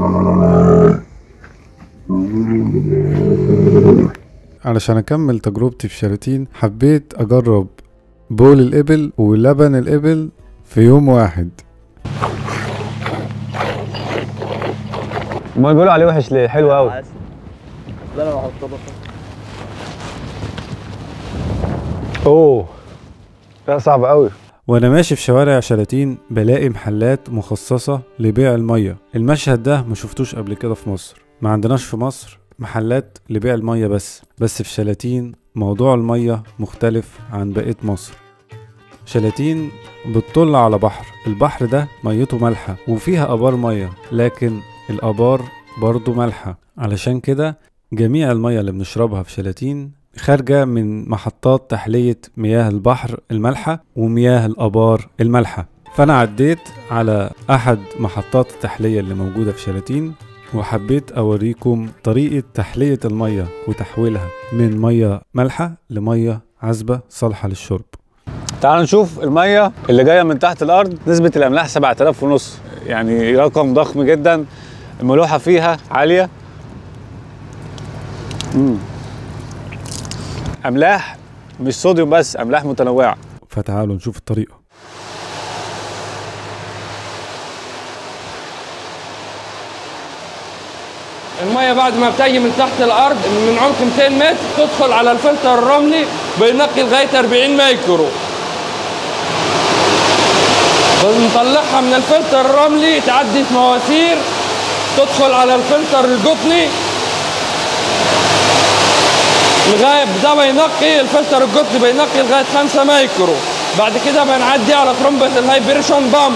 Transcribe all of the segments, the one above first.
علشان اكمل تجربتي في شلاتين حبيت اجرب بول الابل ولبن الابل في يوم واحد ما بيقولوا عليه وحش ليه حلو قوي ده انا بحط له اوه لا صعب قوي وانا ماشي في شوارع شلاتين بلاقي محلات مخصصة لبيع المية المشهد ده ما شفتوش قبل كده في مصر ما عندناش في مصر محلات لبيع المية بس بس في شلاتين موضوع المية مختلف عن بقية مصر شلاتين بتطل على بحر البحر ده ميته مالحة وفيها آبار مية لكن الآبار برضو مالحة علشان كده جميع المية اللي بنشربها في شلاتين خارجة من محطات تحلية مياه البحر المالحة ومياه الآبار المالحة فأنا عديت على أحد محطات التحلية اللي موجودة في شلاتين وحبيت أوريكم طريقة تحلية المية وتحويلها من مية مالحة لمية عذبة صالحة للشرب تعالوا نشوف الميه اللي جايه من تحت الارض نسبه الاملاح 7000 ونص يعني رقم ضخم جدا الملوحه فيها عاليه مم. املاح مش صوديوم بس املاح متنوعه فتعالوا نشوف الطريقة المية بعد ما بتجي من تحت الأرض من عمق 200 متر تدخل على الفلتر الرملي بينقي لغاية 40 مايكرو بنطلعها من الفلتر الرملي تعدي في مواسير تدخل على الفلتر القطني لغاية ده بينقي الفلتر القطني بينقي لغاية 5 مايكرو بعد كده بنعدي على ترمبة الهايبريشن بام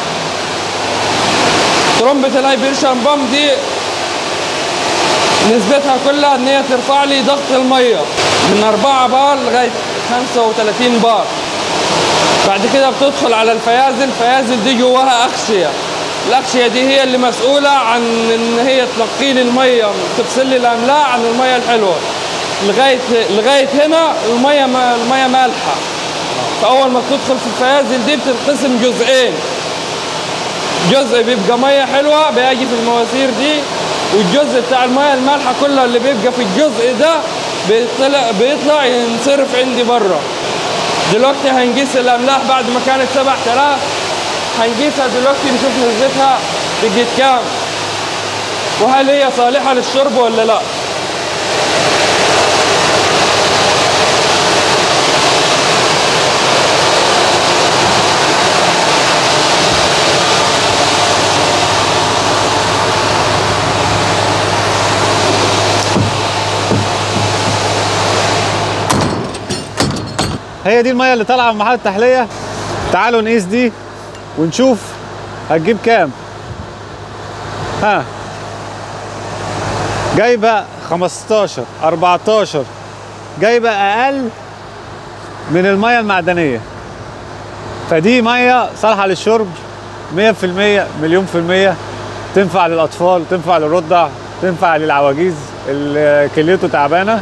ترمبة الهايبريشن بام دي نسبتها كلها ان هي ترفع لي ضغط الميه من 4 بار لغايه 35 بار بعد كده بتدخل على الفيازل الفيازل دي جواها اغشيه الاغشيه دي هي اللي مسؤوله عن ان هي تنقي لي الميه تفصل لي الاملاح عن الميه الحلوه لغايه لغايه هنا الميه ما الميه مالحه فاول ما بتدخل في الفيازل دي بتنقسم جزئين جزء بيبقى ميه حلوه بيجي في المواسير دي والجزء بتاع الميه المالحه كلها اللي بيبقى في الجزء ده بيطلع بيطلع ينصرف عندي بره دلوقتي هنقيس الاملاح بعد ما كانت 7000 هنقيسها دلوقتي نشوف نسبتها بقت كام وهل هي صالحه للشرب ولا لا هي دي الميه اللي طالعه من محل التحليه تعالوا نقيس دي ونشوف هتجيب كام ها جايبه 15 14 جايبه اقل من الميه المعدنيه فدي ميه صالحه للشرب 100% مليون في المية تنفع للأطفال تنفع للرضع تنفع للعواجيز اللي كليته تعبانة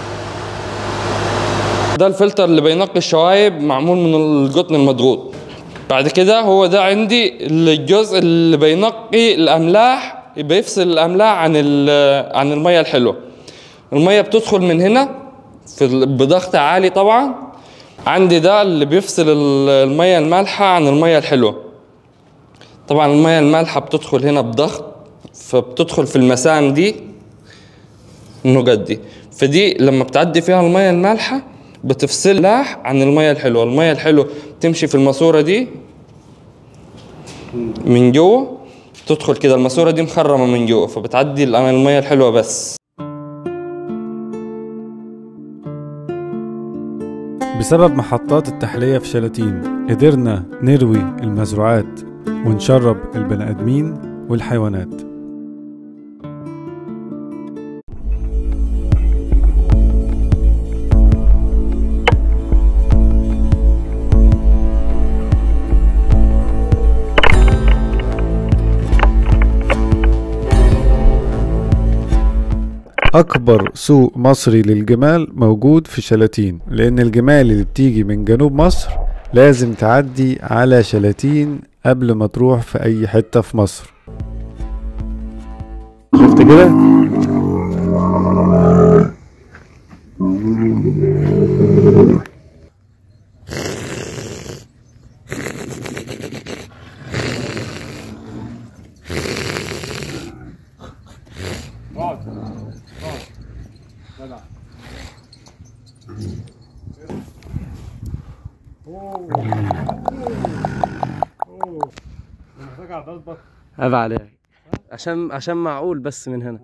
ده الفلتر اللي بينقي الشوايب معمول من القطن المضغوط بعد كده هو ده عندي الجزء اللي بينقي الاملاح بيفصل الاملاح عن ال- عن الميه الحلوه الميه بتدخل من هنا في ال- بضغط عالي طبعا عندي ده اللي بيفصل ال- الميه المالحه عن الميه الحلوه طبعا الميه المالحه بتدخل هنا بضغط فبتدخل في المسام دي النقط دي فدي لما بتعدي فيها الميه المالحه بتفصل لاح عن الميه الحلوه الميه الحلوه تمشي في الماسوره دي من جوه تدخل كده الماسوره دي مخرمه من جوه فبتعدي ال- الميه الحلوه بس بسبب محطات التحلية في شلاتين قدرنا نروي المزروعات ونشرب البني آدمين والحيوانات أكبر سوق مصري للجمال موجود في شلاتين لأن الجمال اللي بتيجي من جنوب مصر لازم تعدي على شلاتين قبل ما تروح في أي حتة في مصر كده عيب عليك عشان عشان معقول بس من هنا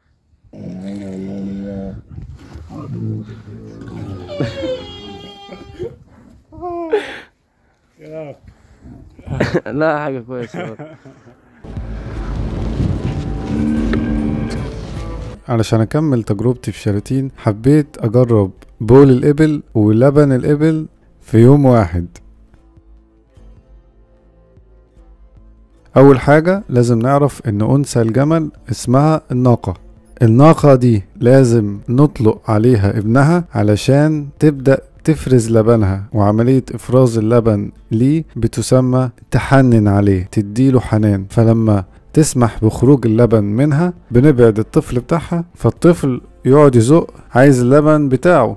لا حاجة كويسة برضه. علشان اكمل تجربتي في شلاتين حبيت اجرب بول الابل ولبن الابل في يوم واحد اول حاجة لازم نعرف ان انثى الجمل اسمها الناقة الناقة دي لازم نطلق عليها ابنها علشان تبدأ تفرز لبنها وعملية إفراز اللبن ليه بتسمى تحنن عليه تديله حنان فلما تسمح بخروج اللبن منها بنبعد الطفل بتاعها فالطفل يقعد يزق عايز اللبن بتاعه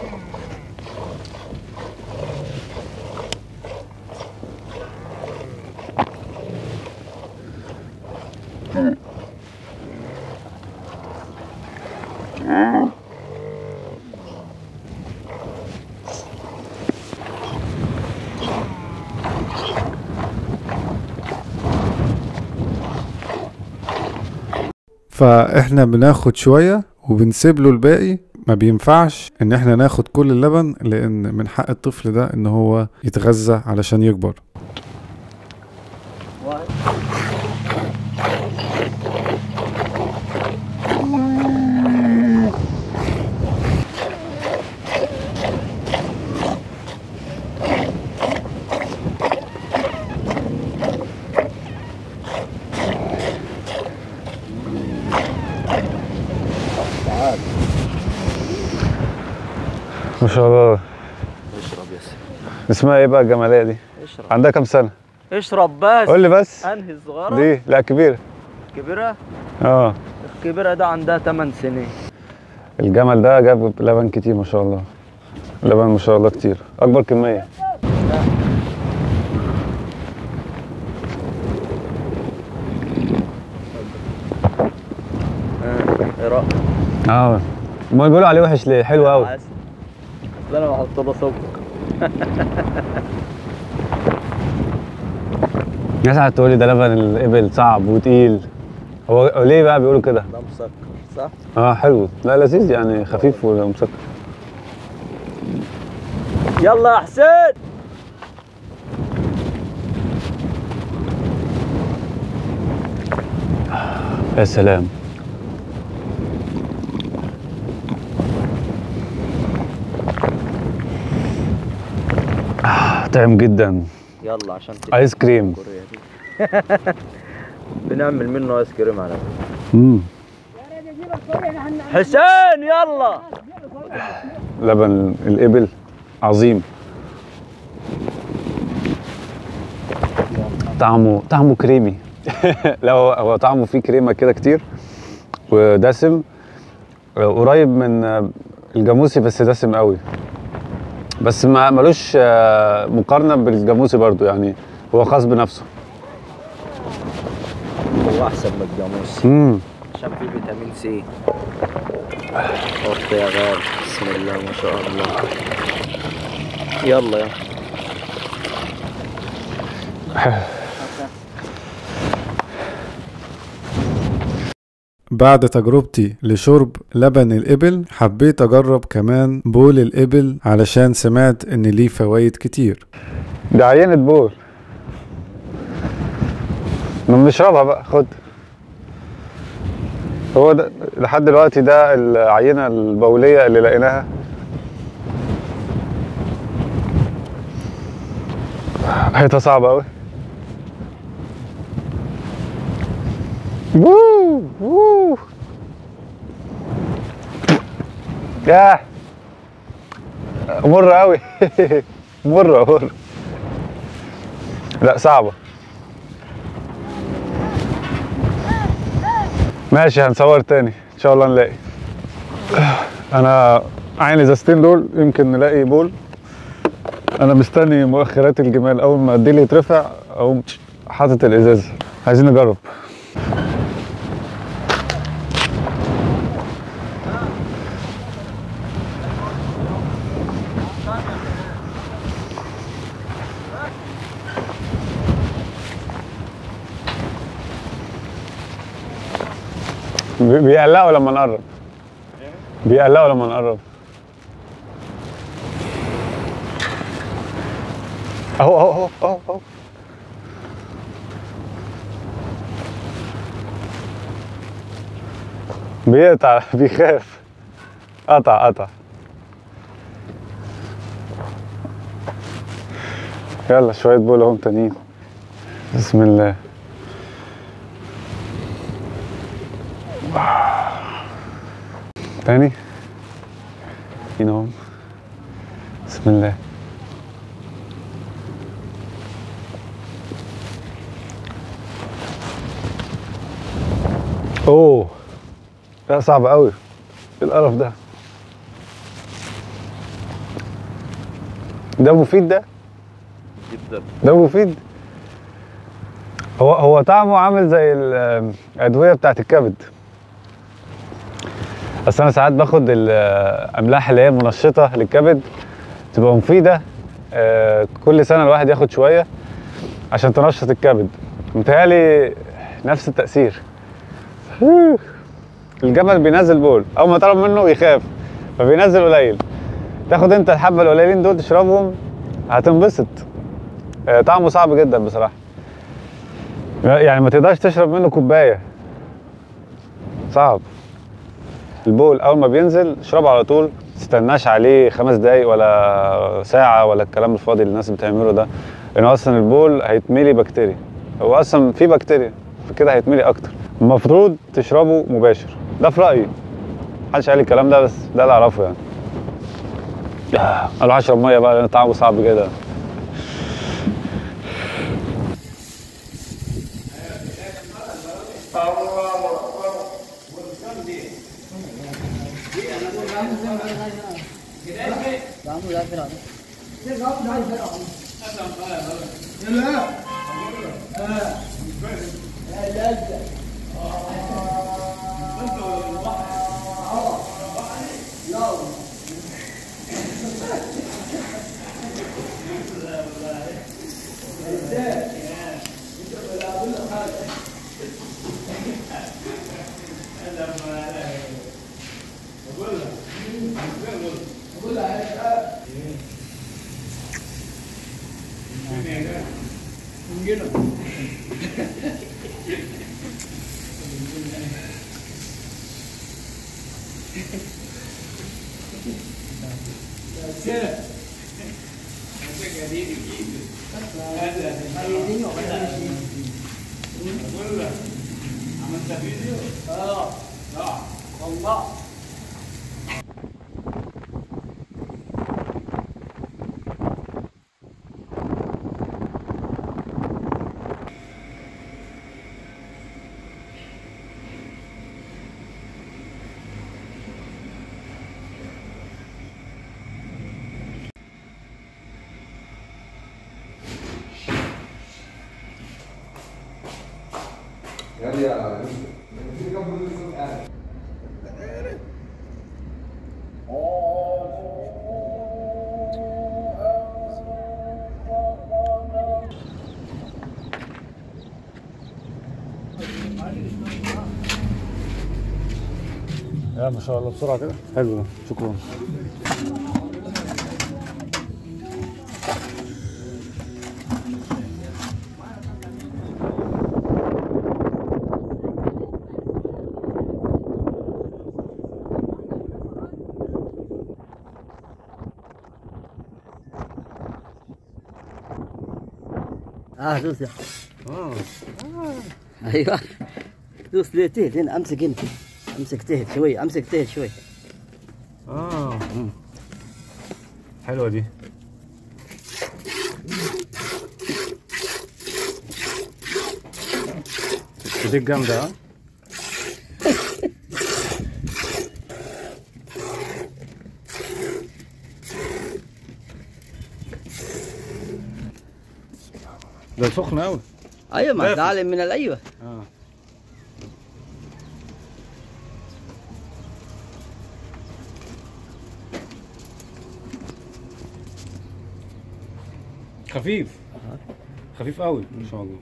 فاحنا بناخد شوية وبنسيب له الباقي ما بينفعش ان احنا ناخد كل اللبن لان من حق الطفل ده ان هو يتغذى علشان يكبر ما شاء الله اشرب يا سيدي اسمها ايه بقى الجماليه دي اشرب عندها كام سنه اشرب بس قول لي بس انهي الصغيرة دي لا كبيره الكبيرة اه الكبيرة ده عندها 8 سنين الجمل ده جاب لبن كتير ما شاء الله لبن ما شاء الله كتير اكبر كميه ايه رأيك؟ اه ما بيقولوا عليه وحش ليه حلو قوي عسل. اصل انا بحط له سكر الناس قاعده تقول لي ده لبن الابل صعب وتقيل هو هو ليه بقى بيقولوا كده ده مسكر صح؟ اه حلو لا لذيذ يعني خفيف ومسكر يلا يا حسين يا سلام آه، طعم جدا يلا عشان تبقى ايس كريم كوريا دي. بنعمل منه ايس كريم على فكرة. مم. حسين يلا لبن الابل عظيم طعمه طعمه كريمي لا هو هو طعمه فيه كريمه كده كتير ودسم قريب من الجاموسي بس دسم قوي بس ما ملوش آه، مقارنه بالجاموسي برضو يعني هو خاص بنفسه هو احسن من الجاموس امم عشان فيه فيتامين سي حط يا غالي بسم الله ما شاء الله يلا يلا بعد تجربتي لشرب لبن الإبل حبيت أجرب كمان بول الإبل علشان سمعت إن ليه فوايد كتير ده عينة بول ما بنشربها بقى خد هو ده لحد دلوقتي ده العينة البولية اللي لقيناها حيطة صعبة أوي ووو ووو ياه مرة أوي مرة مرة لا صعبة ماشي هنصور تاني ان شاء الله نلاقي انا عين الازازتين دول يمكن نلاقي بول انا مستني مؤخرات الجمال اول ما الديل يترفع اقوم حاطط الازازه عايزين نجرب بي- بيقلقوا لما نقرب بيقلقوا لما نقرب اهو اهو اهو اهو اهو بيقطع بيخاف قطع قطع يلا شوية بول اهم تانيين بسم الله تاني ينوم بسم الله اوه لا صعب قوي ايه القرف ده ده مفيد ده جدا ده مفيد هو هو طعمه عامل زي الادويه بتاعت الكبد اصل انا ساعات باخد الاملاح اللي هي منشطه للكبد تبقى مفيده آه، كل سنه الواحد ياخد شويه عشان تنشط الكبد متهيألي نفس التأثير الجمل بينزل بول اول ما طلب منه يخاف فبينزل قليل تاخد انت الحبه القليلين دول تشربهم هتنبسط آه، طعمه صعب جدا بصراحه يعني ما تقدرش تشرب منه كوبايه صعب البول اول ما بينزل اشربه على طول تستناش عليه خمس دقايق ولا ساعه ولا الكلام الفاضي اللي الناس بتعمله ده لان اصلا البول هيتملي بكتيريا هو اصلا في بكتيريا فكده هيتملي اكتر المفروض تشربه مباشر ده في رايي محدش قال لي الكلام ده بس ده اللي اعرفه يعني آه، اروح اشرب ميه بقى لان طعمه صعب جدا يا ما شاء الله بسرعه كده حلو ده شكرا اه دوس يا ايوه دوس ليه تهت هنا امسك انت امسك تهت شوي امسك تهت شوي اه حلوه دي ايديك جامده ها ده سخن قوي ايوه ما دافي. تعلم من الايوه اه خفيف خفيف قوي ما شاء الله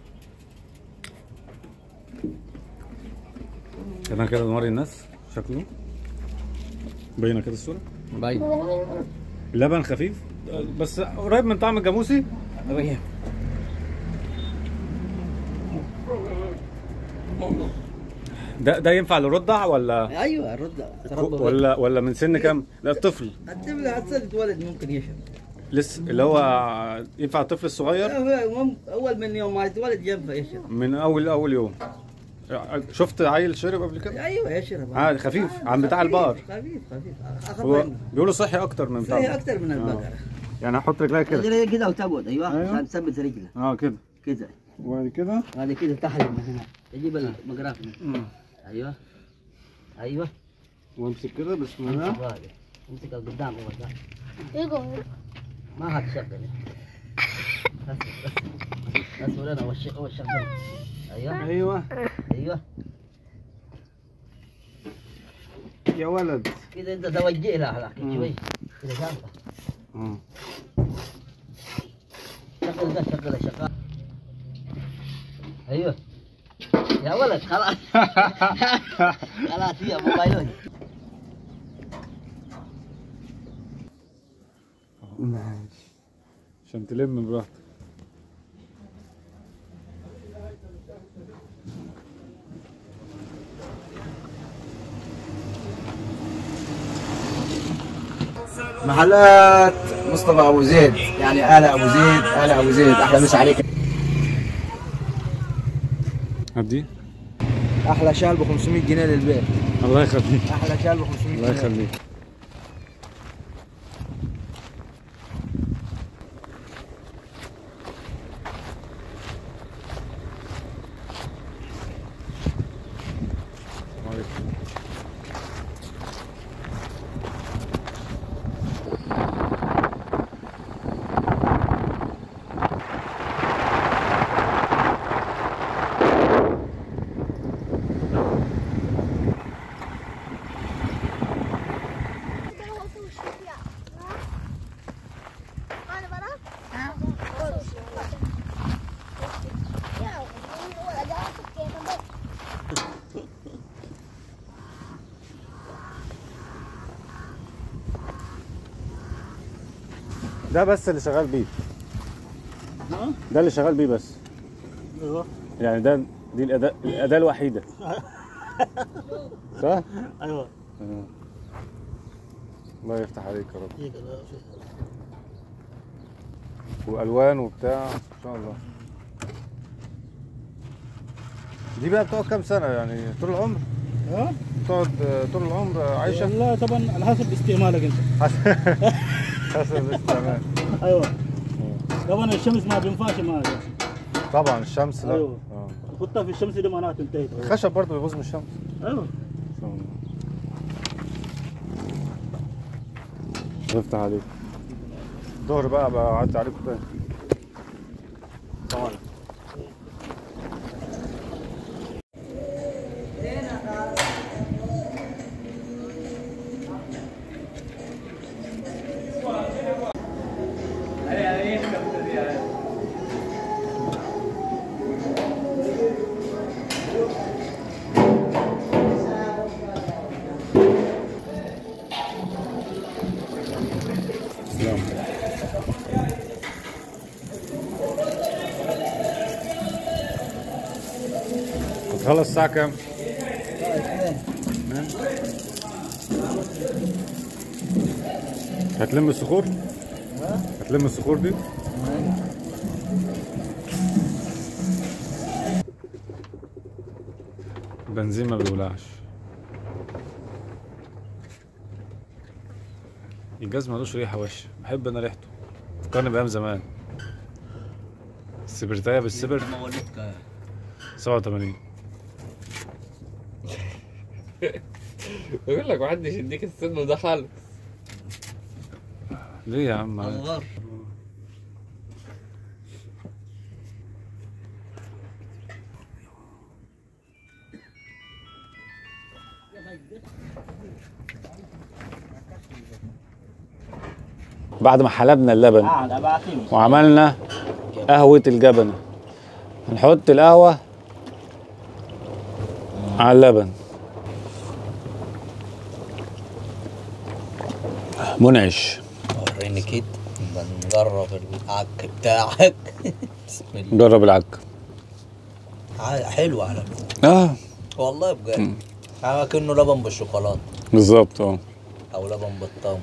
انا كده نوري الناس شكله باينه كده الصوره باين اللبن خفيف بس قريب من طعم الجاموسي ده ده ينفع للرضع ولا ايوه الرد تربى ولا ولا من سن كام؟ لا الطفل الطفل حتى يتولد ممكن يشرب لسه اللي هو ينفع الطفل الصغير هو مم- اول من يوم ما يتولد ينفع يشرب من اول اول يوم شفت عيل شرب قبل كده؟ ايوه يشرب عادي خفيف عن بتاع البقر خفيف خفيف اخف هو منه بيقولوا صحي اكتر من فيه بتاع اكثر من البقره يعني هحط رجلي كده رجليه كده وتقعد ايوه أيوة. عشان تثبت رجله اه كده كده وبعد كده بعد كده تحلم من هنا تجيب المقراف من ايوه ايوه وامسك كده بسم الله امسك هذه. امسك قدام اول ده ما هتشغل بس بس بس ولا وش وش شغل ايوه ايوه ايوه يا ولد كده انت توجه لها هذاك مم. شوي كده شغله آه. شغل ده شغل شغال ايوه يا ولد خلاص خلاص هي موبايلون عشان تلم براحتك محلات مصطفى ابو زيد يعني انا ابو زيد انا ابو زيد احلى مسا عليك هدي احلى شال ب 500 جنيه للبيت الله يخليك احلى شال ب 500 الله جنيه يخليك ده بس اللي شغال بيه ده اللي شغال بيه بس يعني ده دي الأداة الأداة الوحيدة صح؟ ايوه آه. الله يفتح عليك يا رب والوان وبتاع ان شاء الله دي بقى بتقعد كام سنه يعني طول العمر ها؟ بتقعد آه، طول العمر آه، عايشه والله طبعا على حسب استعمالك انت حسب الاستعمال ايوه طبعا الشمس ما بينفعش معها طبعا الشمس لا أيوة. آه. خدتها في الشمس دي معناها انتهت الخشب برضه بيبوظ من الشمس ايوه ان شاء الله يفتح عليك الظهر بقى بقى اعدي عليكم تاني طبعا سلام هتخلص الساعة كام؟ هتلم الصخور؟ هتلم الصخور دي؟ بنزين ما بيولعش الجاز ملوش ريحة وحشة بحب انا ريحته فكرني بأيام زمان السبرتاية بالسبر 87 بقول لك محدش يديك السن ده خالص ليه يا عم الغار بعد ما حلبنا اللبن قاعد بعتيني وعملنا قهوة الجبنة هنحط القهوة على اللبن منعش وريني كده بنجرب العك بتاعك بسم الله نجرب العك ع- حلو على فكرة اه والله بجد يعني كأنه لبن بالشوكولاتة بالظبط اه أو لبن بالتمر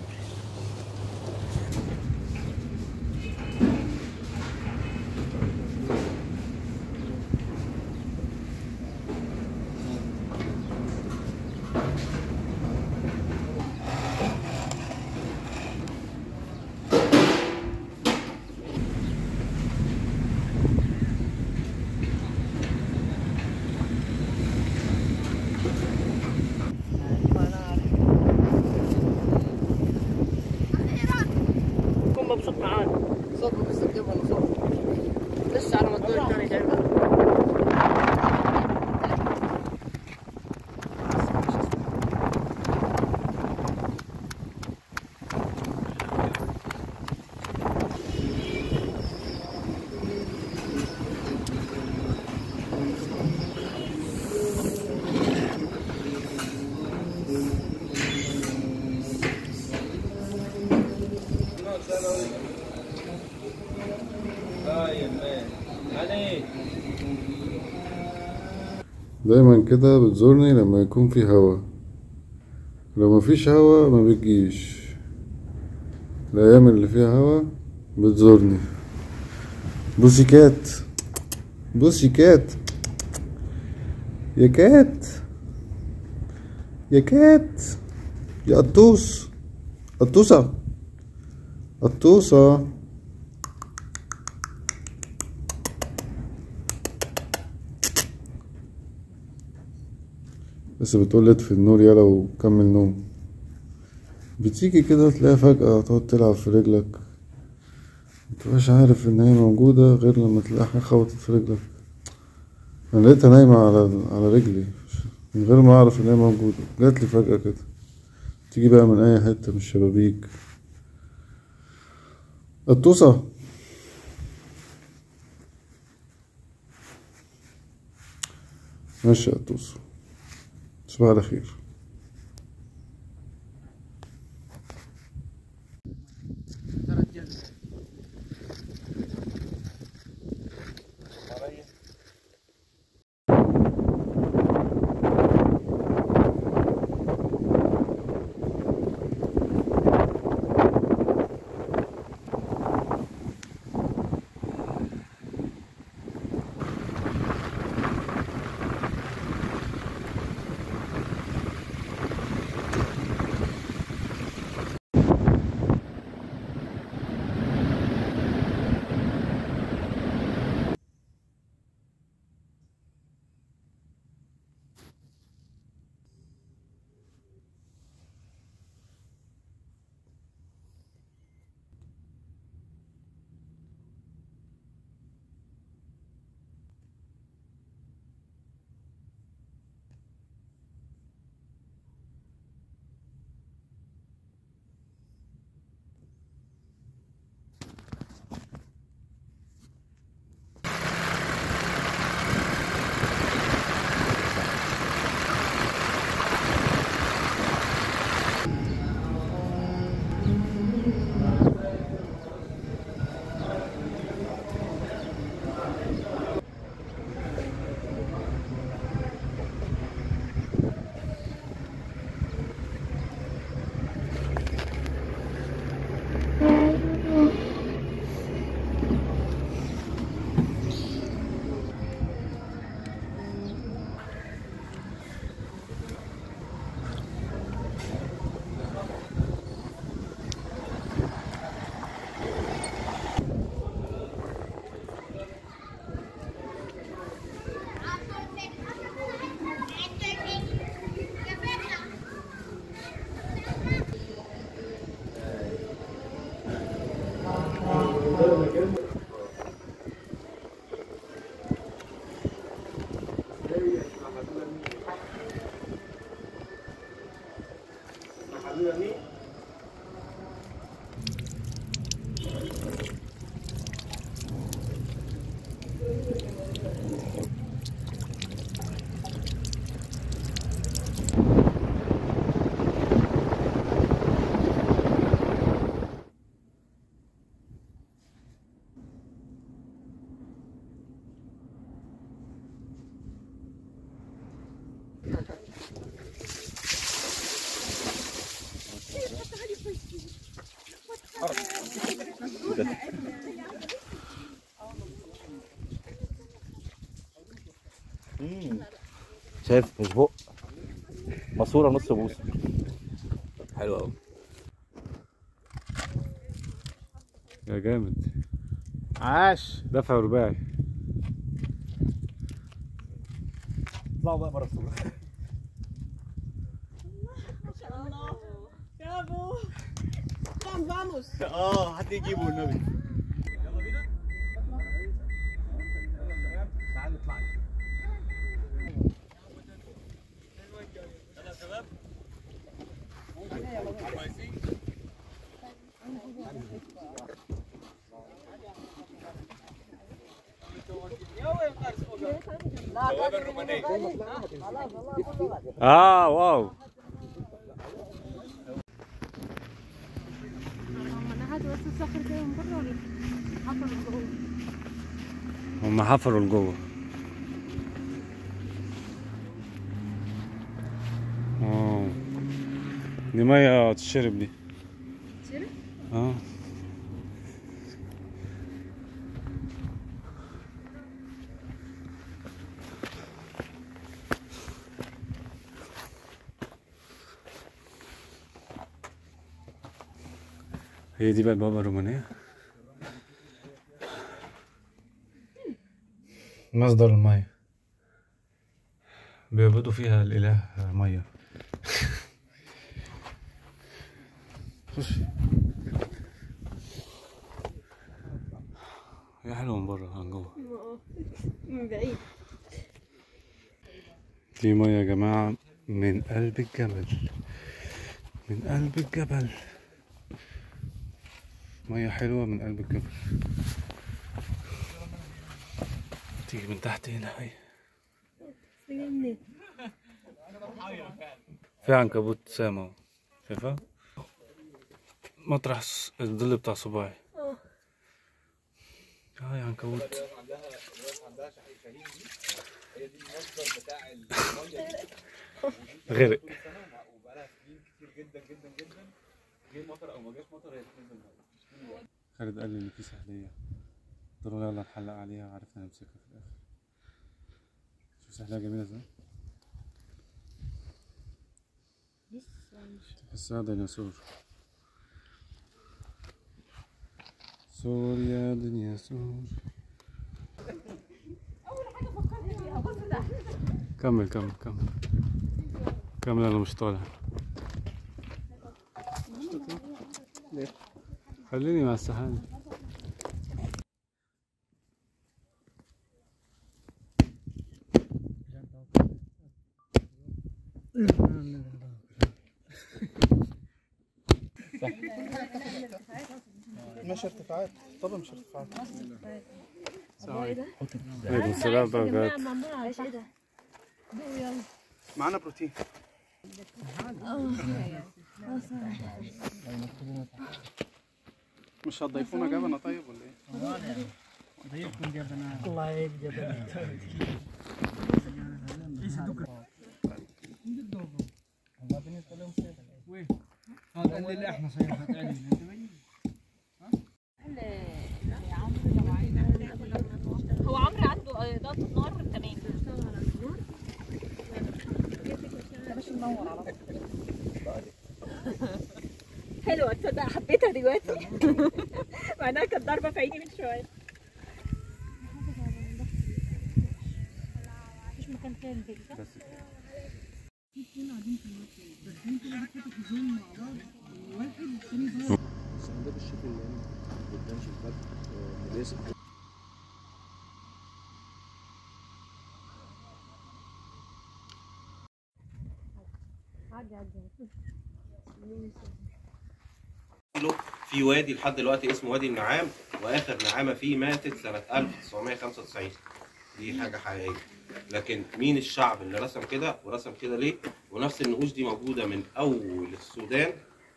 كن مبسوط معانا صوت بس الجبل صوت لسه على ما الدور الثاني جاي دايما كده بتزورني لما يكون في هوا لو مفيش هوا ما بتجيش الايام اللي فيها هوا بتزورني بوسي كات بوسي كات يا كات يا كات يا قطوس قطوسة قطوسة بس بتقول اطفي النور يلا وكمل نوم بتيجي كده تلاقيها فجأة تقعد تلعب في رجلك متبقاش عارف ان هي موجودة غير لما تلاقيها حاجة خبطت في رجلك انا لقيتها نايمة على على رجلي من غير ما اعرف ان هي موجودة جاتلي فجأة كده تيجي بقى من اي حتة من الشبابيك الطوسة ماشي يا الطوسة تصبح على خير شايف مش بق ماسوره نص بوصه حلو قوي يا جامد عاش دفع رباعي اطلعوا بقى بره الصوره اه حد يجيبه النبي اه واو انا هات بس الصخر كده من بره ولا حفر جوه هم حفروا لجوه اه دي ميه تشرب دي تشرب؟ اه هي دي بقى البابا الرومانية مصدر المية بيعبدوا فيها الإله مية خش هي حلوة من بره عن جوه من بعيد دي مية يا جماعة من قلب الجبل من قلب الجبل مية حلوة من قلب الجبل تيجي من تحت هنا اهي في عنكبوت سامة اهو. شايفها مطرح الس- الظل بتاع صباعي اه يا عنكبوت غرق خالد قال لي ان في سحلية قلت له يلا نحلق عليها وعرفنا نمسكها في الاخر شوف سحلية جميلة ازاي تحسها ديناصور سور يا دنيا سور كمل كمل كمل كمل انا مش طالع خليني مع السحابة مش ارتفاعات طبعا مش ارتفاعات عليكم السلام درجات ايش ايه ده؟ دوقوا يلا معانا بروتين مش هتضيفونا جبنه طيب ولا ايه؟ الله يجزاك هو عمرو عنده ضغط النار تمام حلوة تصدق حبيتها دلوقتي مع انها كانت ضاربة في عيني من شوية مفيش مكان تاني كده صح؟ عادي عادي له في وادي لحد دلوقتي اسمه وادي النعام واخر نعامه فيه ماتت سنه 1995 دي حاجه حقيقيه لكن مين الشعب اللي رسم كده ورسم كده ليه ونفس النقوش دي موجوده من اول السودان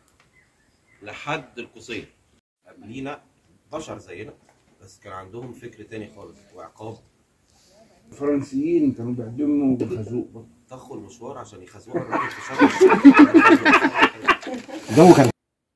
لحد القصير قبلينا بشر زينا بس كان عندهم فكر تاني خالص وعقاب الفرنسيين كانوا بيعدموا بخازوق برضه طخوا المشوار عشان يخزوها الراجل في شرم الجو كان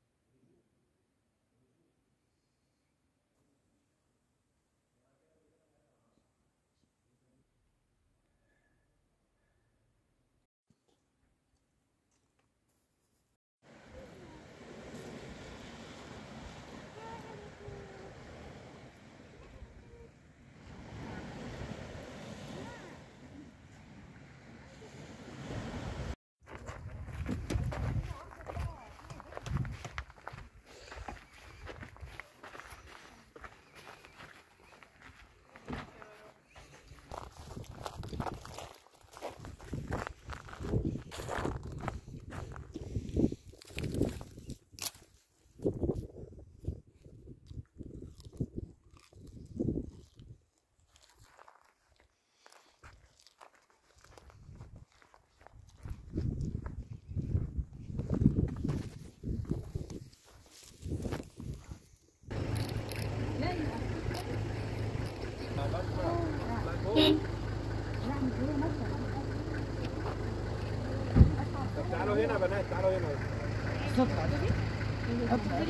تعالوا هنا يا بنات تعالوا هنا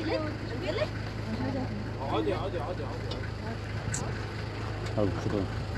اقعدي اقعدي اقعدي اقعدي حاول كده